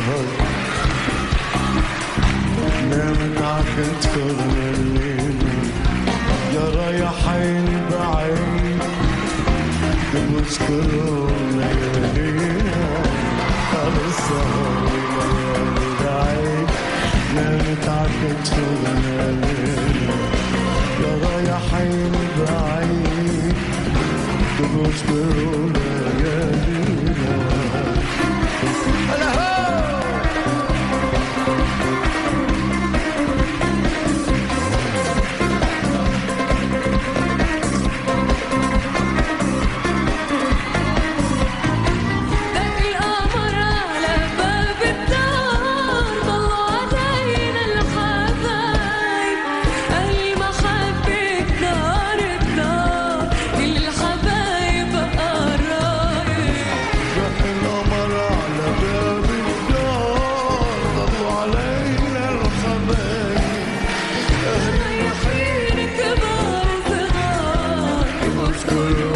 السهر نامت عكنت الليل يا رايحين بعيد تذكروا ليالينا على السهر ليالي بعيد نامت عكنت الليل يا رايحين بعيد تذكروا ليالينا هلا هو دق القمر على باب الدار ضلوا علينا الحبايب المحبة دار الدار كل الحبايب قرايب دق القمر على باب الدار ضلوا علينا الخبايب رايحين كبار صغار اذكروا